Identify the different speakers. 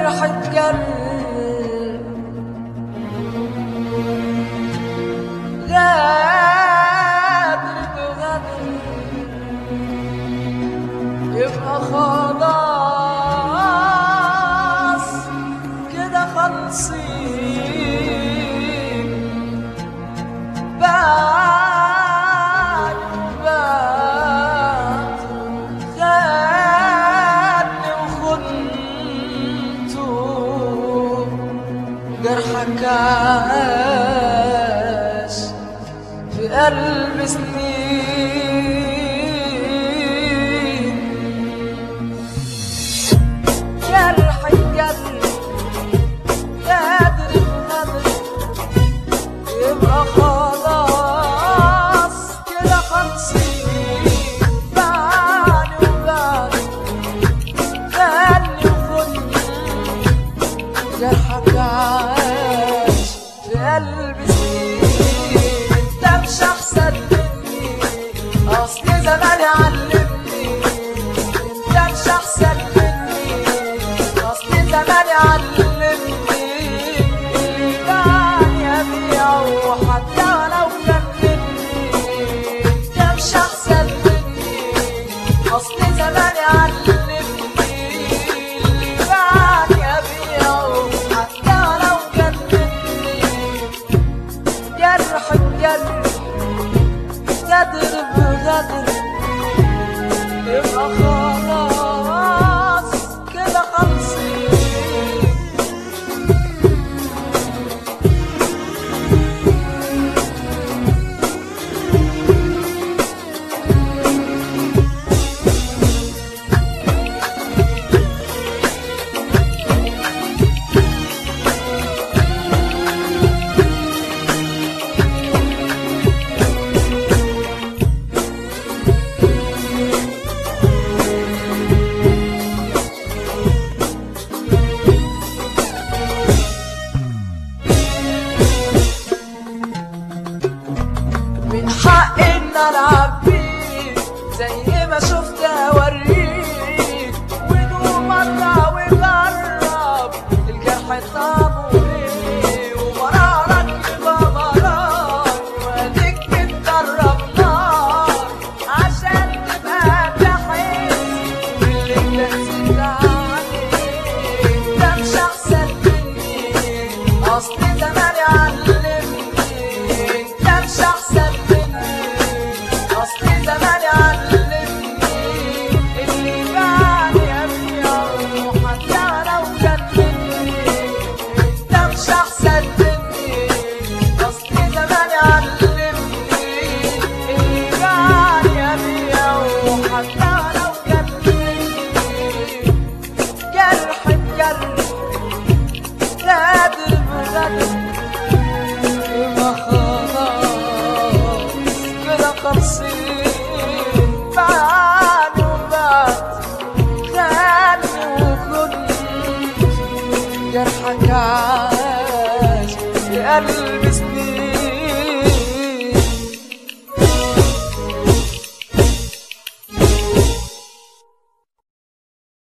Speaker 1: جرح القلب غادر بغدر يبقى خلاص كده خلصين بعد بعد خدني وخنته جرحك عاش في قلب سنين جرح القلب قادر بغدر يبقى خلاص كده خلصين بعد وبعد خلي وخدني جرحك عاش في قلبي سنين انت مش احسن مني اصل زمان علمني انت مش احسن مني اصل زمان علمني اللي كان يبيعه حتى لو كان مني انت مش احسن مني اصل زمان علمني اللي كان يبيعه حتى لو كان مني جرح الجرح قدر بغدر يبقى خلاص كده خلصين من حق ان العب بيك زي ما شفت اوريك ودوم اطلع وجرب الجرح طعمه ايه ومرارك يبقى مرار واديك بتجرب نار عشان تبقى تحس باللي انت نسيت عليه انت مش احسن مني اصل زمان علمني انت مش احسن مني اصل زمان علمني اللي كان يبيعه حتى لو كان مني انت مش احسن مني اصل زمان علمني اللي كان يبيعه حتى لو كان مني جرح بجرح قادر بغدر يبقى خلاص كده خلصين بعد وبعد خاني وكنت جرحك عاش في قلبي